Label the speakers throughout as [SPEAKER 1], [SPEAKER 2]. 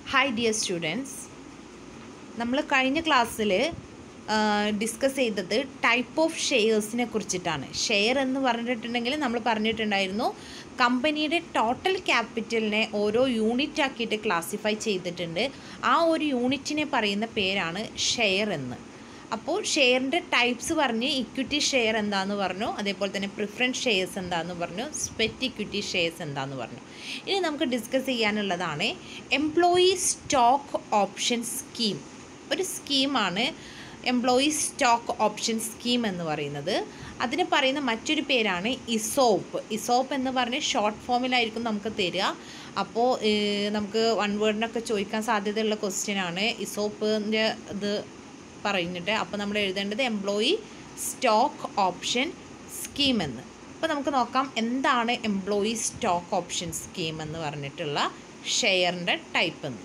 [SPEAKER 1] hi dear students നമ്മൾ കഴിഞ്ഞ ക്ലാസ്സിൽ ഡിസ്കസ് ചെയ്തത് ടൈപ്പ് ഓഫ് ഷെയർസിനെ കുറിച്ചിട്ടാണ് ഷെയർ എന്ന് പറഞ്ഞിട്ടുണ്ടെങ്കിൽ നമ്മൾ പറഞ്ഞിട്ടുണ്ടായിരുന്നു കമ്പനിയുടെ ടോട്ടൽ ക്യാപിറ്റലിനെ ഓരോ യൂണിറ്റ് ആക്കിയിട്ട് ക്ലാസിഫൈ ചെയ്തിട്ടുണ്ട് ആ ഒരു യൂണിറ്റിനെ പറയുന്ന പേരാണ് ഷെയർ എന്ന് അപ്പോൾ ഷെയറിൻ്റെ ടൈപ്സ് പറഞ്ഞ് ഇക്വിറ്റി ഷെയർ എന്താന്ന് പറഞ്ഞു അതേപോലെ തന്നെ പ്രിഫറൻസ് ഷെയർസ് എന്താന്ന് പറഞ്ഞു സ്പെറ്റ് ഇക്വിറ്റി ഷെയർസ് എന്താന്ന് പറഞ്ഞു ഇനി നമുക്ക് ഡിസ്കസ് ചെയ്യാനുള്ളതാണ് എംപ്ലോയി സ്റ്റോക്ക് ഓപ്ഷൻ സ്കീം ഒരു സ്കീമാണ് എംപ്ലോയി സ്റ്റോക്ക് ഓപ്ഷൻ സ്കീം എന്ന് പറയുന്നത് അതിന് പറയുന്ന മറ്റൊരു പേരാണ് ഇസോപ്പ് ഇസോപ്പ് എന്ന് പറഞ്ഞ് ഷോർട്ട് ഫോമിലായിരിക്കും നമുക്ക് തരിക അപ്പോൾ നമുക്ക് വൺ വേർഡിനൊക്കെ ചോദിക്കാൻ സാധ്യതയുള്ള ക്വസ്റ്റ്യൻ ആണ് ഇസോപ്പിൻ്റെ ഇത് പറഞ്ഞിട്ട് അപ്പോൾ നമ്മൾ എഴുതേണ്ടത് എംപ്ലോയി സ്റ്റോക്ക് ഓപ്ഷൻ സ്കീം എന്ന് അപ്പോൾ നമുക്ക് നോക്കാം എന്താണ് എംപ്ലോയി സ്റ്റോക്ക് ഓപ്ഷൻ സ്കീം എന്ന് പറഞ്ഞിട്ടുള്ള ഷെയറിൻ്റെ ടൈപ്പ് എന്ന്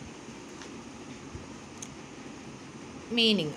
[SPEAKER 1] meaning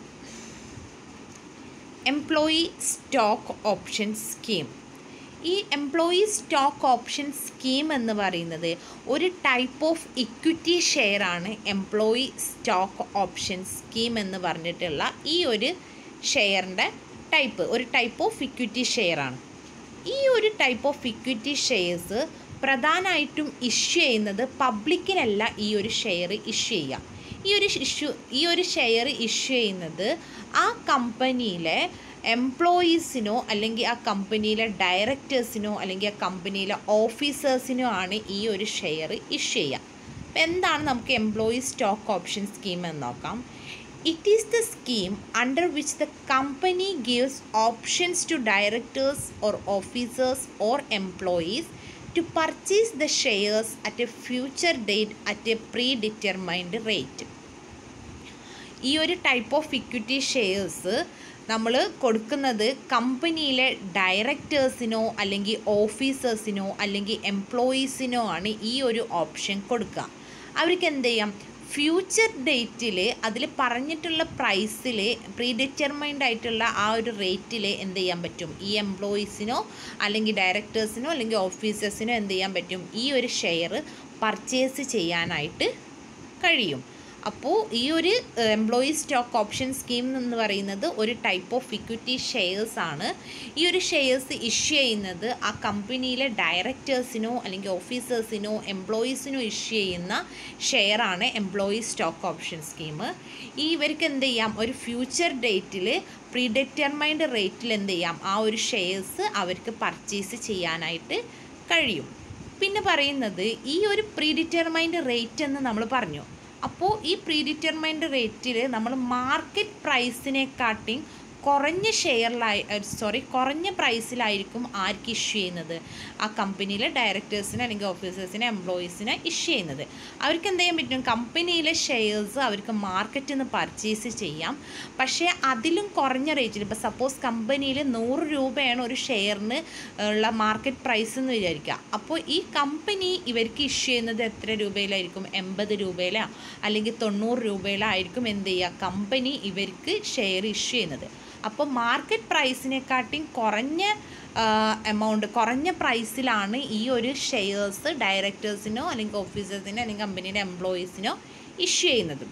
[SPEAKER 1] employee stock option scheme ഈ എംപ്ലോയി സ്റ്റോക്ക് ഓപ്ഷൻ സ്കീം എന്ന് പറയുന്നത് ഒരു ടൈപ്പ് ഓഫ് ഇക്വിറ്റി ഷെയർ ആണ് എംപ്ലോയി സ്റ്റോക്ക് ഓപ്ഷൻ സ്കീം എന്ന് പറഞ്ഞിട്ടുള്ള ഈ ഒരു ഷെയറിൻ്റെ ടൈപ്പ് ഒരു ടൈപ്പ് ഓഫ് ഇക്വിറ്റി ഷെയർ ആണ് ഈ ഒരു ടൈപ്പ് ഓഫ് ഇക്വിറ്റി ഷെയർസ് പ്രധാനമായിട്ടും ഇഷ്യൂ ചെയ്യുന്നത് പബ്ലിക്കിനല്ല ഈ ഒരു ഷെയർ ഇഷ്യൂ ചെയ്യുക ഈ ഒരു ഇഷ്യൂ ഈ ഒരു ഷെയർ ഇഷ്യൂ ചെയ്യുന്നത് ആ കമ്പനിയിലെ എംപ്ലോയീസിനോ അല്ലെങ്കിൽ ആ കമ്പനിയിലെ ഡയറക്ടേഴ്സിനോ അല്ലെങ്കിൽ ആ കമ്പനിയിലെ ഓഫീസേഴ്സിനോ ആണ് ഈ ഒരു ഷെയർ ഇഷ്യൂ ചെയ്യുക അപ്പം എന്താണ് നമുക്ക് എംപ്ലോയി സ്റ്റോക്ക് ഓപ്ഷൻ സ്കീം എന്ന് നോക്കാം it is the scheme under which the company gives options to directors or officers or employees to purchase the shares at a future date at a predetermined rate ഈ ഒരു type of equity shares നമ്മൾ കൊടുക്കുന്നത് കമ്പനിയിലെ ഡയറക്ടേഴ്സിനോ അല്ലെങ്കിൽ ഓഫീസേഴ്സിനോ അല്ലെങ്കിൽ എംപ്ലോയീസിനോ ആണ് ഈ ഒരു ഓപ്ഷൻ കൊടുക്കുക അവർക്ക് എന്ത് ചെയ്യാം ഫ്യൂച്ചർ ഡേറ്റിൽ അതിൽ പറഞ്ഞിട്ടുള്ള പ്രൈസിൽ പ്രീ ഡിറ്റർമൈൻഡ് ആയിട്ടുള്ള ആ ഒരു റേറ്റിൽ എന്ത് ചെയ്യാൻ പറ്റും ഈ എംപ്ലോയീസിനോ അല്ലെങ്കിൽ ഡയറക്ടേഴ്സിനോ അല്ലെങ്കിൽ ഓഫീസേഴ്സിനോ എന്ത് ചെയ്യാൻ പറ്റും ഈ ഒരു ഷെയർ പർച്ചേസ് ചെയ്യാനായിട്ട് കഴിയും അപ്പോൾ ഈ ഒരു എംപ്ലോയി സ്റ്റോക്ക് ഓപ്ഷൻ സ്കീം എന്ന് പറയുന്നത് ഒരു ടൈപ്പ് ഓഫ് ഇക്വിറ്റി ഷെയർസ് ആണ് ഈ ഒരു ഷെയർസ് ഇഷ്യൂ ചെയ്യുന്നത് ആ കമ്പനിയിലെ ഡയറക്ടേഴ്സിനോ അല്ലെങ്കിൽ ഓഫീസേഴ്സിനോ എംപ്ലോയീസിനോ ഇഷ്യൂ ചെയ്യുന്ന ഷെയറാണ് എംപ്ലോയി സ്റ്റോക്ക് ഓപ്ഷൻ സ്കീം ഈ ഇവർക്ക് എന്ത് ചെയ്യാം ഒരു ഫ്യൂച്ചർ ഡേറ്റിൽ പ്രീഡിറ്റർമൈൻഡ് റേറ്റിൽ എന്ത് ചെയ്യാം ആ ഒരു ഷെയർസ് അവർക്ക് പർച്ചേസ് ചെയ്യാനായിട്ട് കഴിയും പിന്നെ പറയുന്നത് ഈ ഒരു പ്രീഡിറ്റർമൈൻഡ് റേറ്റ് എന്ന് നമ്മൾ പറഞ്ഞു അപ്പോൾ ഈ പ്രീ ഡിറ്റർമൈൻഡ് റേറ്റിൽ നമ്മൾ മാർക്കറ്റ് പ്രൈസിനെക്കാട്ടിയും കുറഞ്ഞ ഷെയറിലായി സോറി കുറഞ്ഞ പ്രൈസിലായിരിക്കും ആർക്ക് ഇഷ്യൂ ചെയ്യുന്നത് ആ കമ്പനിയിലെ ഡയറക്ടേഴ്സിന് അല്ലെങ്കിൽ ഓഫീസേഴ്സിന് എംപ്ലോയീസിന് ഇഷ്യൂ ചെയ്യുന്നത് അവർക്ക് എന്ത് ചെയ്യാൻ പറ്റും കമ്പനിയിലെ ഷെയർസ് അവർക്ക് മാർക്കറ്റിൽ നിന്ന് പർച്ചേസ് ചെയ്യാം പക്ഷേ അതിലും കുറഞ്ഞ റേറ്റിൽ ഇപ്പോൾ സപ്പോസ് കമ്പനിയിൽ നൂറ് രൂപയാണ് ഒരു ഷെയറിന് ഉള്ള മാർക്കറ്റ് പ്രൈസ് എന്ന് വിചാരിക്കുക അപ്പോൾ ഈ കമ്പനി ഇവർക്ക് ഇഷ്യൂ ചെയ്യുന്നത് എത്ര രൂപയിലായിരിക്കും എൺപത് രൂപയിലോ അല്ലെങ്കിൽ തൊണ്ണൂറ് രൂപയിലോ ആയിരിക്കും എന്ത് ചെയ്യുക കമ്പനി ഇവർക്ക് ഷെയർ ഇഷ്യൂ ചെയ്യുന്നത് അപ്പോൾ മാർക്കറ്റ് പ്രൈസിനെക്കാട്ടിയും കുറഞ്ഞ എമൗണ്ട് കുറഞ്ഞ പ്രൈസിലാണ് ഈ ഒരു ഷെയർസ് ഡയറക്ടേഴ്സിനോ അല്ലെങ്കിൽ ഓഫീസേഴ്സിനോ അല്ലെങ്കിൽ കമ്പനിയുടെ എംപ്ലോയീസിനോ ഇഷ്യൂ ചെയ്യുന്നത്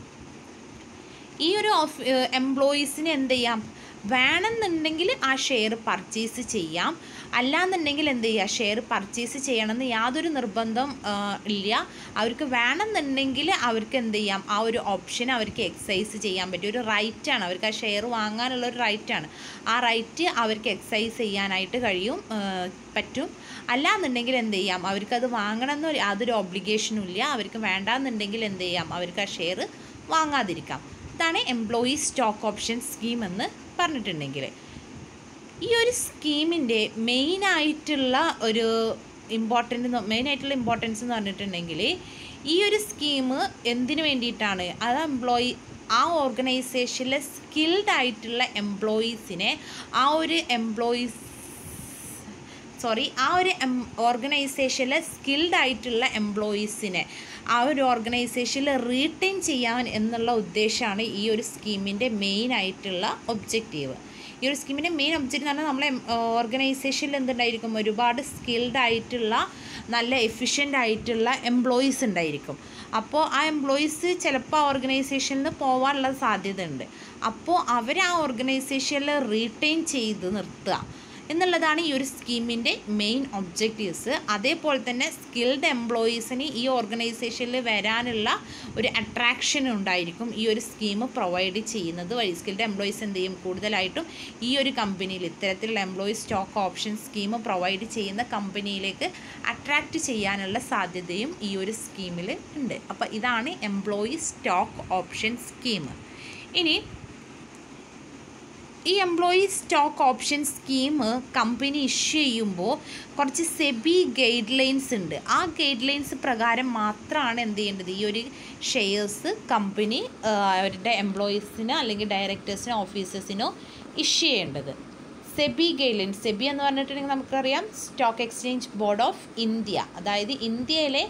[SPEAKER 1] ഈ ഒരു ഓഫ് എംപ്ലോയീസിന് എന്ത് ചെയ്യാം വേണമെന്നുണ്ടെങ്കിൽ ആ ഷെയർ പർച്ചേസ് ചെയ്യാം അല്ലാന്നുണ്ടെങ്കിൽ എന്ത് ചെയ്യുക ഷെയർ പർച്ചേസ് ചെയ്യണമെന്ന് യാതൊരു നിർബന്ധം ഇല്ല അവർക്ക് വേണമെന്നുണ്ടെങ്കിൽ അവർക്ക് എന്ത് ചെയ്യാം ആ ഒരു ഓപ്ഷൻ അവർക്ക് എക്സസൈസ് ചെയ്യാൻ പറ്റും ഒരു റൈറ്റാണ് അവർക്ക് ആ ഷെയർ വാങ്ങാനുള്ള ഒരു റൈറ്റാണ് ആ റൈറ്റ് അവർക്ക് എക്സസൈസ് ചെയ്യാനായിട്ട് കഴിയും പറ്റും അല്ലാന്നുണ്ടെങ്കിൽ എന്ത് ചെയ്യാം അവർക്കത് വാങ്ങണമെന്ന് യാതൊരു ഒബ്ലിഗേഷനും ഇല്ല അവർക്ക് വേണ്ടാന്നുണ്ടെങ്കിൽ എന്ത് ചെയ്യാം അവർക്ക് ആ ഷെയർ വാങ്ങാതിരിക്കാം ഇതാണ് എംപ്ലോയി സ്റ്റോക്ക് ഓപ്ഷൻ സ്കീം എന്ന് പറഞ്ഞിട്ടുണ്ടെങ്കിൽ ഈ ഒരു സ്കീമിൻ്റെ മെയിനായിട്ടുള്ള ഒരു ഇമ്പോർട്ടൻ്റ് മെയിനായിട്ടുള്ള ഇമ്പോർട്ടൻസ് എന്ന് പറഞ്ഞിട്ടുണ്ടെങ്കിൽ ഈ ഒരു സ്കീം എന്തിനു വേണ്ടിയിട്ടാണ് അത് എംപ്ലോയി ആ ഓർഗനൈസേഷനിലെ സ്കിൽഡ് ആയിട്ടുള്ള എംപ്ലോയീസിനെ ആ ഒരു എംപ്ലോയീസ് സോറി ആ ഒരു എം ഓർഗനൈസേഷനിലെ സ്കിൽഡ് ആയിട്ടുള്ള എംപ്ലോയീസിനെ ആ ഒരു ഓർഗനൈസേഷനിൽ റീറ്റെയിൻ ചെയ്യാൻ എന്നുള്ള ഉദ്ദേശമാണ് ഈ ഒരു സ്കീമിൻ്റെ മെയിൻ ആയിട്ടുള്ള ഒബ്ജക്റ്റീവ് ഈ ഒരു സ്കീമിൻ്റെ മെയിൻ ഒബ്ജക്റ്റ് എന്ന് പറഞ്ഞാൽ നമ്മളെ ഓർഗനൈസേഷനിൽ എന്തുണ്ടായിരിക്കും ഒരുപാട് സ്കിൽഡ് ആയിട്ടുള്ള നല്ല എഫിഷ്യൻ്റ് ആയിട്ടുള്ള എംപ്ലോയീസ് ഉണ്ടായിരിക്കും അപ്പോൾ ആ എംപ്ലോയീസ് ചിലപ്പോൾ ആ ഓർഗനൈസേഷനിൽ നിന്ന് പോകാനുള്ള സാധ്യത ഉണ്ട് അപ്പോൾ അവർ ആ ഓർഗനൈസേഷനിൽ റീറ്റെയിൻ ചെയ്ത് നിർത്തുക എന്നുള്ളതാണ് ഈ ഒരു സ്കീമിൻ്റെ മെയിൻ ഒബ്ജക്റ്റീവ്സ് അതേപോലെ തന്നെ സ്കിൽഡ് എംപ്ലോയീസിന് ഈ ഓർഗനൈസേഷനിൽ വരാനുള്ള ഒരു അട്രാക്ഷൻ ഉണ്ടായിരിക്കും ഈ ഒരു സ്കീം പ്രൊവൈഡ് ചെയ്യുന്നത് വഴി സ്കിൽഡ് എംപ്ലോയീസ് എന്ത് ചെയ്യും കൂടുതലായിട്ടും ഈ ഒരു കമ്പനിയിൽ ഇത്തരത്തിലുള്ള employee stock option scheme provide ചെയ്യുന്ന കമ്പനിയിലേക്ക് അട്രാക്റ്റ് ചെയ്യാനുള്ള സാധ്യതയും ഈ ഒരു സ്കീമിൽ ഉണ്ട് അപ്പോൾ ഇതാണ് എംപ്ലോയി സ്റ്റോക്ക് ഓപ്ഷൻ സ്കീം ഇനി ഈ employee stock option scheme company issue ചെയ്യുമ്പോൾ കുറച്ച് സെബി ഗൈഡ് ലൈൻസ് ഉണ്ട് ആ ഗൈഡ് ലൈൻസ് പ്രകാരം മാത്രമാണ് എന്ത് ചെയ്യേണ്ടത് ഈ ഒരു ഷെയർസ് കമ്പനി അവരുടെ എംപ്ലോയീസിനോ അല്ലെങ്കിൽ ഡയറക്ടേഴ്സിനോ ഓഫീസേഴ്സിനോ ഇഷ്യൂ ചെയ്യേണ്ടത് സെബി ഗൈഡ് ലൈൻസ് സെബി എന്ന് പറഞ്ഞിട്ടുണ്ടെങ്കിൽ നമുക്കറിയാം stock exchange board of India അതായത് ഇന്ത്യയിലെ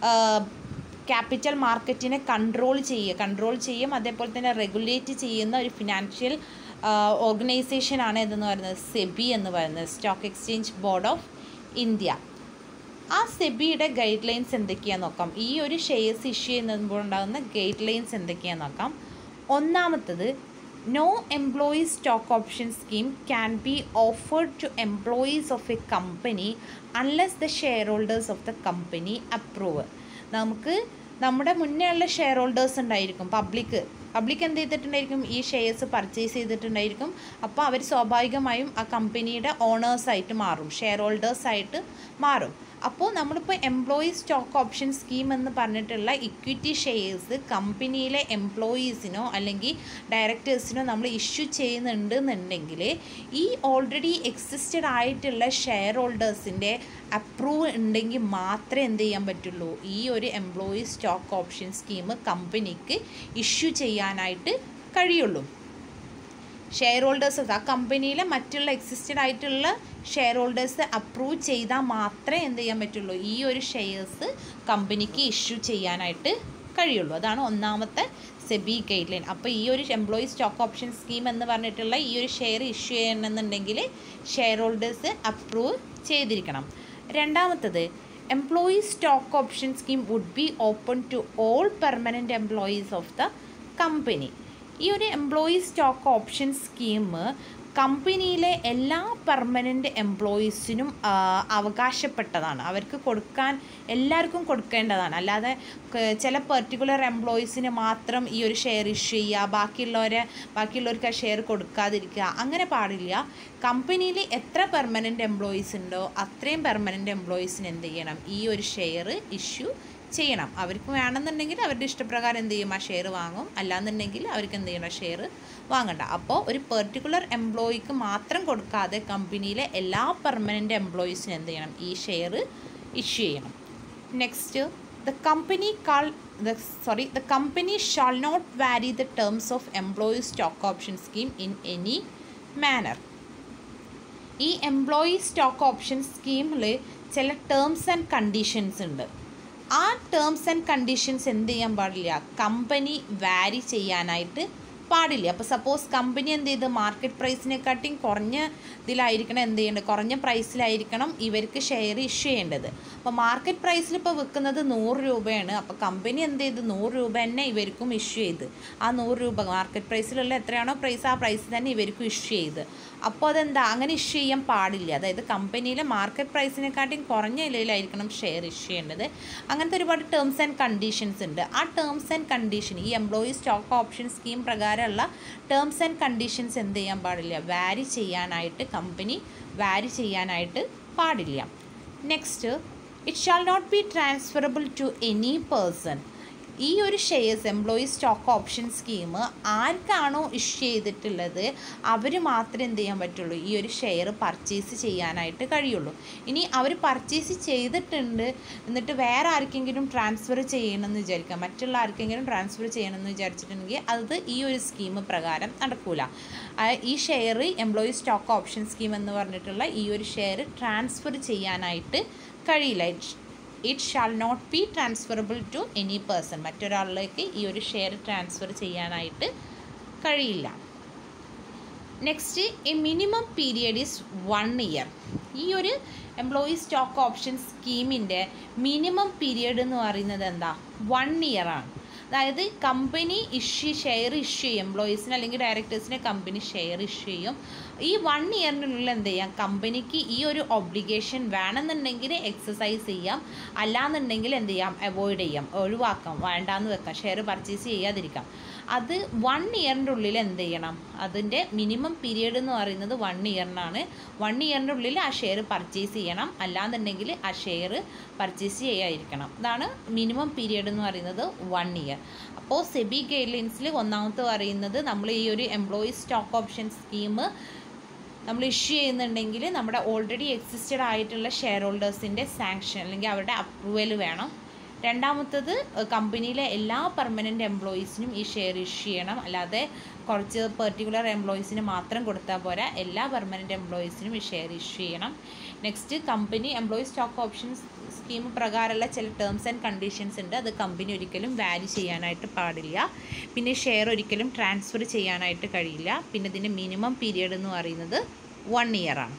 [SPEAKER 1] ക്യാപിറ്റൽ മാർക്കറ്റിനെ കൺട്രോൾ ചെയ്യുക കൺട്രോൾ ചെയ്യും അതേപോലെ തന്നെ റെഗുലേറ്റ് ചെയ്യുന്ന ഒരു ഫിനാൻഷ്യൽ ഓർഗനൈസേഷനാണ് ഇതെന്ന് പറയുന്നത് സെബി എന്ന് പറയുന്നത് stock exchange board of India ആ സെബിയുടെ ഗൈഡ് ലൈൻസ് എന്തൊക്കെയാണെന്ന് നോക്കാം ഈ ഒരു ഷെയർസ് ഇഷ്യൂ ചെയ്യുമ്പോൾ ഉണ്ടാകുന്ന ഗൈഡ് ലൈൻസ് എന്തൊക്കെയാണെന്ന് നോക്കാം ഒന്നാമത്തത് no employee stock option scheme can be offered to employees of a company unless the shareholders of the company approve നമുക്ക് നമ്മുടെ മുന്നേ ഉള്ള ഷെയർ ഹോൾഡേഴ്സ് ഉണ്ടായിരിക്കും പബ്ലിക് പബ്ലിക് എന്ത് ചെയ്തിട്ടുണ്ടായിരിക്കും ഈ ഷെയർസ് പർച്ചേസ് ചെയ്തിട്ടുണ്ടായിരിക്കും അപ്പോൾ അവർ സ്വാഭാവികമായും ആ കമ്പനിയുടെ ഓണേഴ്സായിട്ട് മാറും ഷെയർ ഹോൾഡേഴ്സായിട്ട് മാറും അപ്പോൾ നമ്മളിപ്പോൾ എംപ്ലോയി സ്റ്റോക്ക് ഓപ്ഷൻ സ്കീം എന്ന് പറഞ്ഞിട്ടുള്ള ഇക്വിറ്റി ഷെയർസ് കമ്പനിയിലെ എംപ്ലോയീസിനോ അല്ലെങ്കിൽ ഡയറക്ടേഴ്സിനോ നമ്മൾ ഇഷ്യൂ ചെയ്യുന്നുണ്ട് എന്നുണ്ടെങ്കിൽ ഈ ഓൾറെഡി എക്സിസ്റ്റഡ് ആയിട്ടുള്ള ഷെയർ ഹോൾഡേഴ്സിൻ്റെ അപ്രൂവ് ഉണ്ടെങ്കിൽ മാത്രമേ എന്ത് ചെയ്യാൻ പറ്റുള്ളൂ ഈ ഒരു എംപ്ലോയി സ്റ്റോക്ക് ഓപ്ഷൻ സ്കീം കമ്പനിക്ക് ഇഷ്യൂ ചെയ്യാനായിട്ട് കഴിയുള്ളൂ ഷെയർ ഹോൾഡേഴ്സ് ആ കമ്പനിയിലെ മറ്റുള്ള എക്സിസ്റ്റഡ് ആയിട്ടുള്ള ഷെയർ ഹോൾഡേഴ്സ് അപ്രൂവ് ചെയ്താൽ മാത്രമേ എന്ത് ചെയ്യാൻ പറ്റുള്ളൂ ഈ ഒരു ഷെയർസ് കമ്പനിക്ക് ഇഷ്യൂ ചെയ്യാനായിട്ട് കഴിയുള്ളൂ അതാണ് ഒന്നാമത്തെ സെബി ഗൈഡ് ലൈൻ അപ്പോൾ ഈ ഒരു എംപ്ലോയി സ്റ്റോക്ക് ഓപ്ഷൻ സ്കീം എന്ന് പറഞ്ഞിട്ടുള്ള ഈ ഒരു ഷെയർ ഇഷ്യൂ ചെയ്യണമെന്നുണ്ടെങ്കിൽ ഷെയർ ഹോൾഡേഴ്സ് അപ്രൂവ് ചെയ്തിരിക്കണം രണ്ടാമത്തത് employee stock option scheme would be open to all permanent employees of the company ഈ ഒരു എംപ്ലോയി സ്റ്റോക്ക് ഓപ്ഷൻ സ്കീം കമ്പനിയിലെ എല്ലാ പെർമനൻ്റ് എംപ്ലോയീസിനും അവകാശപ്പെട്ടതാണ് അവർക്ക് കൊടുക്കാൻ എല്ലാവർക്കും കൊടുക്കേണ്ടതാണ് അല്ലാതെ ചില പെർട്ടിക്കുലർ എംപ്ലോയീസിന് മാത്രം ഈ ഒരു ഷെയർ ഇഷ്യൂ ചെയ്യുക ബാക്കിയുള്ളവരെ ബാക്കിയുള്ളവർക്ക് ആ ഷെയർ കൊടുക്കാതിരിക്കുക അങ്ങനെ പാടില്ല കമ്പനിയിൽ എത്ര പെർമനൻ്റ് എംപ്ലോയീസ് ഉണ്ടോ അത്രയും പെർമനൻ്റ് എംപ്ലോയീസിന് എന്ത് ചെയ്യണം ഈ ഒരു ഷെയർ ഇഷ്യൂ ചെയ്യണം അവർക്ക് വേണമെന്നുണ്ടെങ്കിൽ അവരുടെ ഇഷ്ടപ്രകാരം എന്ത് ചെയ്യും ആ ഷെയർ വാങ്ങും അല്ലാന്നുണ്ടെങ്കിൽ അവർക്ക് എന്ത് ചെയ്യണം ഷെയർ വാങ്ങണ്ട അപ്പോൾ ഒരു പെർട്ടിക്കുലർ എംപ്ലോയിക്ക് മാത്രം കൊടുക്കാതെ കമ്പനിയിലെ എല്ലാ പെർമനൻ്റ് എംപ്ലോയീസിനും എന്ത് ചെയ്യണം ഈ ഷെയർ ഇഷ്യൂ ചെയ്യണം next the company call the sorry the company shall not vary the terms of employee stock option scheme in any manner ഈ എംപ്ലോയി സ്റ്റോക്ക് ഓപ്ഷൻ സ്കീമിൽ ചില ടേംസ് ആൻഡ് കണ്ടീഷൻസ് ഉണ്ട് ആ ടേംസ് ആൻഡ് കണ്ടീഷൻസ് എന്ത് ചെയ്യാൻ പാടില്ല company വാരി ചെയ്യാനായിട്ട് പാടില്ല അപ്പോൾ സപ്പോസ് കമ്പനി എന്ത് ചെയ്ത് മാർക്കറ്റ് പ്രൈസിനെക്കാട്ടിയും കുറഞ്ഞ ഇതിലായിരിക്കണം എന്ത് ചെയ്യേണ്ടത് കുറഞ്ഞ പ്രൈസിലായിരിക്കണം ഇവർക്ക് ഷെയർ ഇഷ്യൂ ചെയ്യേണ്ടത് അപ്പോൾ മാർക്കറ്റ് പ്രൈസിൽ ഇപ്പോൾ വിൽക്കുന്നത് നൂറ് രൂപയാണ് അപ്പോൾ കമ്പനി എന്ത് ചെയ്ത് നൂറ് രൂപ തന്നെ ഇവർക്കും ഇഷ്യൂ ചെയ്ത് ആ നൂറ് രൂപ മാർക്കറ്റ് പ്രൈസിലുള്ള എത്രയാണോ പ്രൈസ് ആ പ്രൈസ് തന്നെ ഇവർക്കും ഇഷ്യൂ ചെയ്ത് അപ്പോൾ അതെന്താ അങ്ങനെ ഇഷ്യൂ ചെയ്യാൻ പാടില്ല അതായത് കമ്പനിയിലെ മാർക്കറ്റ് പ്രൈസിനെക്കാട്ടിയും കുറഞ്ഞ വിലയിലായിരിക്കണം ഷെയർ ഇഷ്യൂ ചെയ്യേണ്ടത് അങ്ങനത്തെ ഒരുപാട് ടേംസ് ആൻഡ് കണ്ടീഷൻസ് ഉണ്ട് ആ ടേംസ് ആൻഡ് കണ്ടീഷൻ ഈ എംപ്ലോയി സ്റ്റോക്ക് ഓപ്ഷൻ സ്കീം പ്രകാരമുള്ള ടേംസ് ആൻഡ് കണ്ടീഷൻസ് എന്ത് ചെയ്യാൻ പാടില്ല വാരി ചെയ്യാനായിട്ട് കമ്പനി വാരി ചെയ്യാനായിട്ട് പാടില്ല next it shall not be transferable to any person ഈ ഒരു shares employee stock option scheme ആർക്കാണോ ഇഷ്യൂ ചെയ്തിട്ടുള്ളത് അവർ മാത്രമേ എന്ത് ചെയ്യാൻ പറ്റുള്ളൂ ഈ ഒരു ഷെയർ പർച്ചേസ് ചെയ്യാനായിട്ട് കഴിയുള്ളൂ ഇനി അവർ പർച്ചേസ് ചെയ്തിട്ടുണ്ട് എന്നിട്ട് വേറെ ആർക്കെങ്കിലും ട്രാൻസ്ഫർ ചെയ്യണമെന്ന് വിചാരിക്കുക മറ്റുള്ള ആർക്കെങ്കിലും ട്രാൻസ്ഫർ ചെയ്യണമെന്ന് വിചാരിച്ചിട്ടുണ്ടെങ്കിൽ അത് ഈ ഒരു സ്കീം പ്രകാരം നടക്കൂല ഈ share employee stock option scheme എന്ന് പറഞ്ഞിട്ടുള്ള ഈ ഒരു ഷെയർ ട്രാൻസ്ഫർ ചെയ്യാനായിട്ട് കഴിയില്ല it shall not be transferable to any person മറ്റൊരാളിലേക്ക് ഈ ഒരു ഷെയർ ട്രാൻസ്ഫർ ചെയ്യാനായിട്ട് കഴിയില്ല next a minimum period is one year ഈ ഒരു എംപ്ലോയി സ്റ്റോക്ക് ഓപ്ഷൻ സ്കീമിൻ്റെ മിനിമം പീരിയഡ് എന്ന് പറയുന്നത് എന്താ വൺ ഇയർ ആണ് അതായത് കമ്പനി ഇഷ്യൂ ഷെയർ ഇഷ്യൂ ചെയ്യും എംപ്ലോയീസിന് അല്ലെങ്കിൽ ഡയറക്ടേഴ്സിന് കമ്പനി ഷെയർ ഇഷ്യൂ ചെയ്യും ഈ വൺ ഇയറിനുള്ളിൽ എന്ത് ചെയ്യാം കമ്പനിക്ക് ഈ ഒരു ഒബ്ലിഗേഷൻ വേണമെന്നുണ്ടെങ്കിൽ എക്സസൈസ് ചെയ്യാം അല്ലാന്നുണ്ടെങ്കിൽ എന്ത് ചെയ്യാം അവോയ്ഡ് ചെയ്യാം ഒഴിവാക്കാം വേണ്ടാന്ന് വെക്കാം ഷെയർ പർച്ചേസ് ചെയ്യാതിരിക്കാം അത് വൺ ഇയറിൻ്റെ ഉള്ളിൽ എന്ത് ചെയ്യണം അതിൻ്റെ മിനിമം പീരീഡ് എന്ന് പറയുന്നത് വൺ ഇയറിനാണ് വൺ ഇയറിൻ്റെ ഉള്ളിൽ ആ ഷെയർ പർച്ചേസ് ചെയ്യണം അല്ലാന്നുണ്ടെങ്കിൽ ആ ഷെയർ പർച്ചേസ് ചെയ്യാതിരിക്കണം അതാണ് മിനിമം പീരീഡ് എന്ന് പറയുന്നത് വൺ ഇയർ അപ്പോൾ സെബി ഗൈഡ് ലൈൻസിൽ ഒന്നാമത്തെ പറയുന്നത് നമ്മൾ ഈ ഒരു എംപ്ലോയി സ്റ്റോക്ക് ഓപ്ഷൻ സ്കീം നമ്മൾ ഇഷ്യൂ ചെയ്യുന്നുണ്ടെങ്കിൽ നമ്മുടെ ഓൾറെഡി എക്സിസ്റ്റഡ് ആയിട്ടുള്ള ഷെയർ ഹോൾഡേഴ്സിൻ്റെ സാങ്ഷൻ അല്ലെങ്കിൽ അവരുടെ അപ്രൂവൽ വേണം രണ്ടാമത്തത് കമ്പനിയിലെ എല്ലാ പെർമനൻറ്റ് എംപ്ലോയീസിനും ഈ ഷെയർ ഇഷ്യൂ ചെയ്യണം അല്ലാതെ കുറച്ച് പെർട്ടിക്കുലർ എംപ്ലോയീസിന് മാത്രം കൊടുത്താൽ പോരാ എല്ലാ പെർമനൻറ്റ് എംപ്ലോയീസിനും ഈ ഷെയർ ഇഷ്യൂ ചെയ്യണം next company employee stock options scheme പ്രകാരമുള്ള ചില ടേംസ് ആൻഡ് കണ്ടീഷൻസ് ഉണ്ട് അത് കമ്പനി ഒരിക്കലും വാല്യൂ ചെയ്യാനായിട്ട് പാടില്ല പിന്നെ ഷെയർ ഒരിക്കലും ട്രാൻസ്ഫർ ചെയ്യാനായിട്ട് കഴിയില്ല പിന്നെ ഇതിൻ്റെ മിനിമം പീരിയഡ് എന്ന് പറയുന്നത് വൺ ഇയർ ആണ്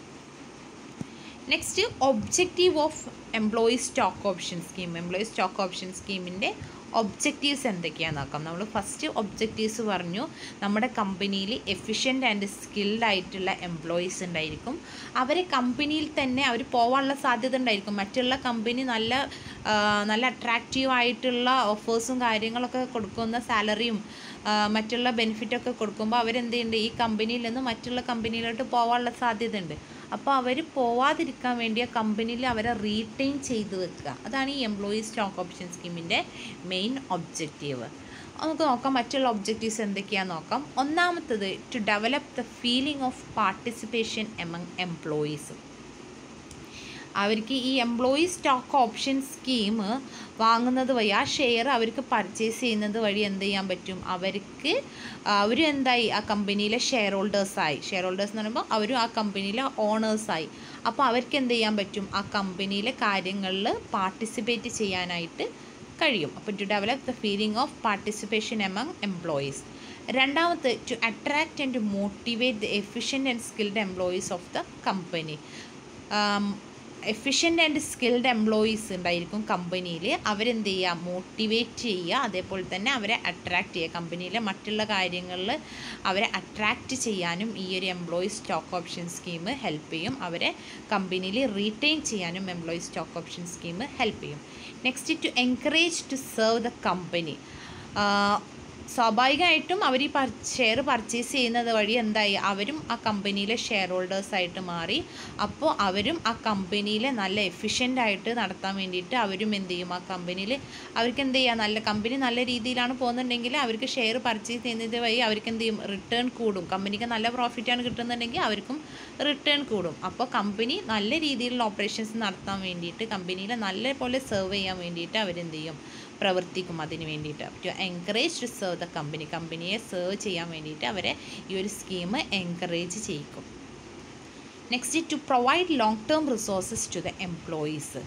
[SPEAKER 1] next objective of employee stock option scheme employee stock option സ്കീമിൻ്റെ ഒബ്ജക്റ്റീവ്സ് എന്തൊക്കെയാണെന്ന് നോക്കാം നമ്മൾ ഫസ്റ്റ് ഒബ്ജക്റ്റീവ്സ് പറഞ്ഞു നമ്മുടെ കമ്പനിയിൽ എഫിഷ്യൻ്റ് ആൻഡ് സ്കിൽഡ് ആയിട്ടുള്ള എംപ്ലോയീസ് ഉണ്ടായിരിക്കും അവരെ കമ്പനിയിൽ തന്നെ അവർ പോകാനുള്ള സാധ്യത ഉണ്ടായിരിക്കും മറ്റുള്ള കമ്പനി നല്ല ആ, നല്ല അട്രാക്റ്റീവ് ആയിട്ടുള്ള ഓഫേഴ്സും കാര്യങ്ങളൊക്കെ കൊടുക്കുന്ന സാലറിയും മറ്റുള്ള ബെനിഫിറ്റൊക്കെ കൊടുക്കുമ്പോൾ അവരെന്ത് ചെയ്യുന്നുണ്ട് ഈ കമ്പനിയിൽ നിന്ന് മറ്റുള്ള കമ്പനിയിലോട്ട് പോകാനുള്ള സാധ്യത ഉണ്ട് അപ്പോൾ അവർ പോവാതിരിക്കാൻ വേണ്ടി ആ കമ്പനിയിൽ അവരെ റീറ്റെയിൻ ചെയ്ത് വെക്കുക അതാണ് ഈ എംപ്ലോയി സ്റ്റോക്ക് ഓപ്ഷൻ സ്കീമിൻ്റെ മെയിൻ ഒബ്ജക്റ്റീവ് നമുക്ക് നോക്കാം മറ്റുള്ള ഒബ്ജക്റ്റീവ്സ് എന്തൊക്കെയാണെന്ന് നോക്കാം ഒന്നാമത്തത് to develop the feeling of participation among employees അവർക്ക് ഈ എംപ്ലോയി സ്റ്റോക്ക് ഓപ്ഷൻ സ്കീം വാങ്ങുന്നത് വഴി ആ ഷെയർ അവർക്ക് പർച്ചേസ് ചെയ്യുന്നത് വഴി എന്ത് ചെയ്യാൻ പറ്റും അവർക്ക് അവർ എന്തായി ആ കമ്പനിയിലെ ഷെയർ ഹോൾഡേഴ്സായി ഷെയർ ഹോൾഡേഴ്സ് എന്ന് പറയുമ്പോൾ അവരും ആ കമ്പനിയിലെ ഓണേഴ്സായി അപ്പോൾ അവർക്ക് എന്ത് ചെയ്യാൻ പറ്റും ആ കമ്പനിയിലെ കാര്യങ്ങളിൽ പാർട്ടിസിപ്പേറ്റ് ചെയ്യാനായിട്ട് കഴിയും അപ്പോൾ to develop the feeling of participation among employees രണ്ടാമത് to attract and motivate the efficient and skilled employees of the company efficient and skilled employees ഉണ്ടായിരിക്കും കമ്പനിയിൽ അവരെന്ത് ചെയ്യുക മോട്ടിവേറ്റ് ചെയ്യുക അതേപോലെ തന്നെ അവരെ അട്രാക്റ്റ് ചെയ്യുക കമ്പനിയിലെ മറ്റുള്ള കാര്യങ്ങളിൽ അവരെ അട്രാക്റ്റ് ചെയ്യാനും ഈ ഒരു employee stock option scheme help ചെയ്യും അവരെ കമ്പനിയിൽ റീറ്റെയിൻ ചെയ്യാനും employee stock option scheme help ചെയ്യും next to encourage to serve the company സ്വാഭാവികമായിട്ടും അവർ ഈ പർ ഷെയർ പർച്ചേസ് ചെയ്യുന്നത് വഴി എന്തായി അവരും ആ കമ്പനിയിലെ ഷെയർ ഹോൾഡേഴ്സായിട്ട് മാറി അപ്പോൾ അവരും ആ കമ്പനിയിലെ നല്ല എഫിഷ്യൻ്റ് ആയിട്ട് നടത്താൻ വേണ്ടിയിട്ട് അവരും എന്ത് ചെയ്യും ആ കമ്പനിയിൽ അവർക്ക് എന്ത് ചെയ്യുക നല്ല കമ്പനി നല്ല രീതിയിലാണ് പോകുന്നുണ്ടെങ്കിൽ അവർക്ക് ഷെയർ പർച്ചേസ് ചെയ്യുന്നത് വഴി അവർക്ക് എന്ത് ചെയ്യും റിട്ടേൺ കൂടും കമ്പനിക്ക് നല്ല പ്രോഫിറ്റാണ് കിട്ടുന്നുണ്ടെങ്കിൽ അവർക്കും റിട്ടേൺ കൂടും അപ്പോൾ കമ്പനി നല്ല രീതിയിലുള്ള ഓപ്പറേഷൻസ് നടത്താൻ വേണ്ടിയിട്ട് കമ്പനിയിലെ നല്ല പോലെ സെർവ് ചെയ്യാൻ വേണ്ടിയിട്ട് അവരെന്ത് ചെയ്യും പ്രവർത്തിക്കും അതിന് വേണ്ടിയിട്ട് to encourage to serve the company കമ്പനിയെ സെർവ് ചെയ്യാൻ വേണ്ടിയിട്ട് അവരെ ഈ ഒരു സ്കീം എൻകറേജ് ചെയ്യിക്കും next to provide long term resources to the employees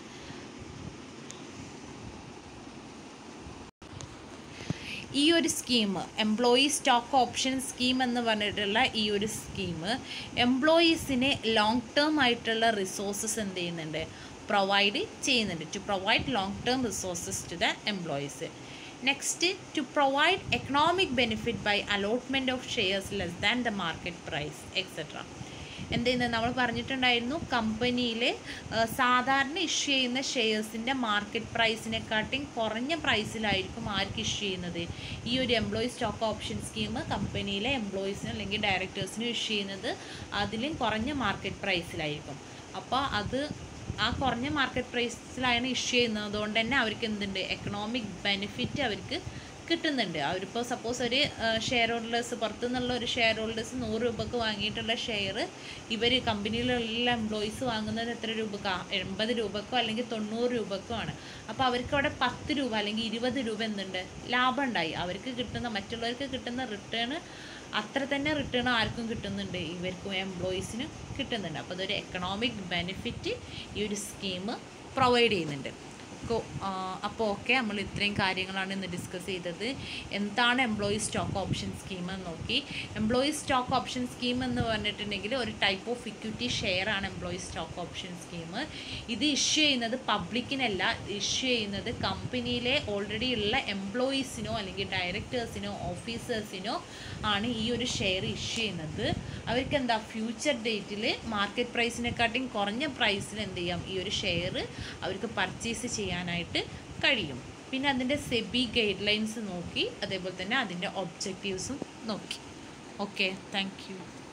[SPEAKER 1] ഈ ഒരു scheme employee stock option scheme എന്ന് പറഞ്ഞിട്ടുള്ള ഈ ഒരു സ്കീം എംപ്ലോയീസിന് ലോങ് ടേം ആയിട്ടുള്ള റിസോഴ്സസ് എന്ത് ചെയ്യുന്നുണ്ട് പ്രൊവൈഡ് ചെയ്യുന്നുണ്ട് to provide long term resources to the employees next to provide economic benefit by allotment of shares less than the market price etcetera എന്ത് ചെയ്യുന്നത് നമ്മൾ പറഞ്ഞിട്ടുണ്ടായിരുന്നു കമ്പനിയിൽ സാധാരണ ഇഷ്യൂ ചെയ്യുന്ന ഷെയർസിൻ്റെ മാർക്കറ്റ് പ്രൈസിനെക്കാട്ടിയും കുറഞ്ഞ പ്രൈസിലായിരിക്കും ആർക്ക് ഇഷ്യൂ ചെയ്യുന്നത് ഈ ഒരു എംപ്ലോയി സ്റ്റോക്ക് ഓപ്ഷൻ സ്കീം കമ്പനിയിലെ എംപ്ലോയീസിന് അല്ലെങ്കിൽ ഡയറക്ടേഴ്സിന് ഇഷ്യൂ ചെയ്യുന്നത് അതിലും കുറഞ്ഞ മാർക്കറ്റ് പ്രൈസിലായിരിക്കും അപ്പോൾ അത് ആ കുറഞ്ഞ മാർക്കറ്റ് പ്രൈസിലാണ് ഇഷ്യൂ ചെയ്യുന്നത് അതുകൊണ്ട് തന്നെ അവർക്ക് എന്തുണ്ട് എക്കണോമിക് ബെനിഫിറ്റ് അവർക്ക് കിട്ടുന്നുണ്ട് അവരിപ്പോൾ സപ്പോസ് ഒരു ഷെയർ ഹോൾഡേഴ്സ് പുറത്തുനിന്നുള്ള ഒരു ഷെയർ ഹോൾഡേഴ്സ് നൂറ് രൂപക്ക് വാങ്ങിയിട്ടുള്ള ഷെയർ ഇവർ കമ്പനിയിലുള്ള എംപ്ലോയീസ് വാങ്ങുന്നത് എത്ര രൂപക്കാ എൺപത് രൂപക്കോ അല്ലെങ്കിൽ തൊണ്ണൂറ് രൂപക്കോ ആണ് അപ്പോൾ അവർക്ക് അവിടെ പത്ത് രൂപ അല്ലെങ്കിൽ ഇരുപത് രൂപ എന്തുണ്ട് ലാഭം ഉണ്ടായി അവർക്ക് കിട്ടുന്ന മറ്റുള്ളവർക്ക് കിട്ടുന്ന റിട്ടേൺ അത്ര തന്നെ റിട്ടേൺ ആർക്കും കിട്ടുന്നുണ്ട് ഇവർക്കും എംപ്ലോയീസിന് കിട്ടുന്നുണ്ട് അപ്പോൾ അതൊരു എക്കണോമിക് ബെനിഫിറ്റ് ഈ ഒരു സ്കീം പ്രൊവൈഡ് ചെയ്യുന്നുണ്ട് അപ്പോൾ ഓക്കെ നമ്മൾ ഇത്രയും കാര്യങ്ങളാണ് ഇന്ന് ഡിസ്കസ് ചെയ്തത് എന്താണ് എംപ്ലോയി സ്റ്റോക്ക് ഓപ്ഷൻ സ്കീം എന്ന് നോക്കി എംപ്ലോയി സ്റ്റോക്ക് ഓപ്ഷൻ സ്കീം എന്ന് പറഞ്ഞിട്ടുണ്ടെങ്കിൽ ഒരു ടൈപ്പ് ഓഫ് ഇക്വിറ്റി ഷെയർ ആണ് എംപ്ലോയി സ്റ്റോക്ക് ഓപ്ഷൻ സ്കീം ഇത് ഇഷ്യൂ ചെയ്യുന്നത് പബ്ലിക്കിനല്ല ഇഷ്യൂ ചെയ്യുന്നത് കമ്പനിയിലെ ഓൾറെഡി ഉള്ള എംപ്ലോയീസിനോ അല്ലെങ്കിൽ ഡയറക്ടേഴ്സിനോ ഓഫീസേഴ്സിനോ ആണ് ഈ ഒരു ഷെയർ ഇഷ്യൂ ചെയ്യുന്നത് അവർക്ക് എന്താ ഫ്യൂച്ചർ ഡേറ്റിൽ മാർക്കറ്റ് പ്രൈസിനെക്കാട്ടിയും കുറഞ്ഞ പ്രൈസിൽ എന്ത് ചെയ്യാം ഈ ഒരു ഷെയർ അവർക്ക് പർച്ചേസ് ചെയ്യാനായിട്ട് കഴിയും പിന്നെ അതിൻ്റെ സെബി ഗൈഡ് ലൈൻസ് നോക്കി അതേപോലെ തന്നെ അതിൻ്റെ ഒബ്ജക്റ്റീവ്സും നോക്കി ഓക്കെ താങ്ക് യു